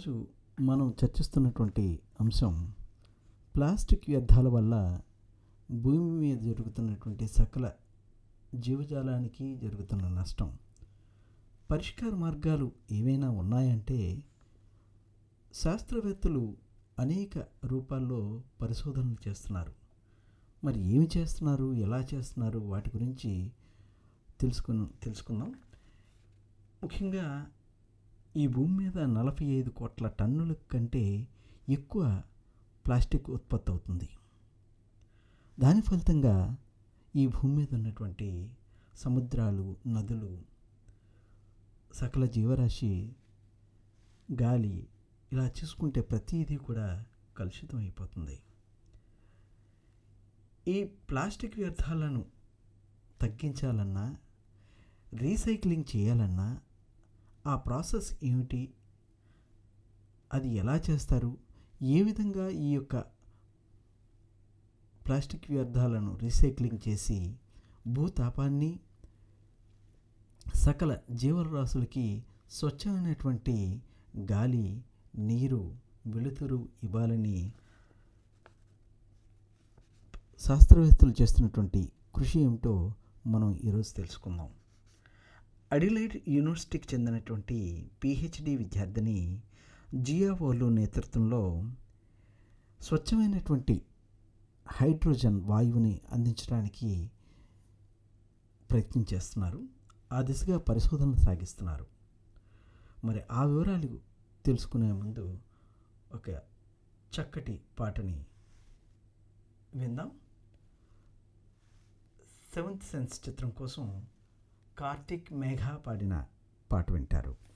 ఈరోజు మనం చర్చిస్తున్నటువంటి అంశం ప్లాస్టిక్ వ్యర్థాల వల్ల భూమి మీద జరుగుతున్నటువంటి సకల జీవజాలానికి జరుగుతున్న నష్టం పరిష్కార మార్గాలు ఏవైనా ఉన్నాయంటే శాస్త్రవేత్తలు అనేక రూపాల్లో పరిశోధనలు చేస్తున్నారు మరి ఏమి చేస్తున్నారు ఎలా చేస్తున్నారు వాటి గురించి తెలుసుకుని తెలుసుకుందాం ముఖ్యంగా ఈ భూమి మీద నలభై ఐదు కోట్ల టన్నుల కంటే ఎక్కువ ప్లాస్టిక్ ఉత్పత్తి అవుతుంది దాని ఫలితంగా ఈ భూమి మీద ఉన్నటువంటి సముద్రాలు నదులు సకల జీవరాశి గాలి ఇలా చూసుకుంటే ప్రతిదీ కూడా కలుషితం అయిపోతుంది ఈ ప్లాస్టిక్ వ్యర్థాలను తగ్గించాలన్నా రీసైక్లింగ్ చేయాలన్నా ఆ ప్రాసెస్ ఏమిటి అది ఎలా చేస్తారు ఏ విధంగా ఈ యొక్క ప్లాస్టిక్ వ్యర్థాలను రీసైక్లింగ్ చేసి భూతాపాన్ని సకల జీవరాశులకి స్వచ్ఛమైనటువంటి గాలి నీరు వెలుతురు ఇవ్వాలని శాస్త్రవేత్తలు చేస్తున్నటువంటి కృషి ఏమిటో మనం ఈరోజు తెలుసుకుందాం అడిలైడ్ యూనివర్సిటీకి చెందినటువంటి పిహెచ్డి విద్యార్థిని జియావోలు నేతృత్వంలో స్వచ్ఛమైనటువంటి హైడ్రోజన్ వాయువుని అందించడానికి ప్రయత్నం చేస్తున్నారు ఆ దిశగా పరిశోధనలు సాగిస్తున్నారు మరి ఆ వివరాలు తెలుసుకునే ముందు ఒక చక్కటి పాటని విందాం సెవెంత్ సెన్స్ చిత్రం కోసం కార్తిక్ మేఘా పాడిన పాట వింటారు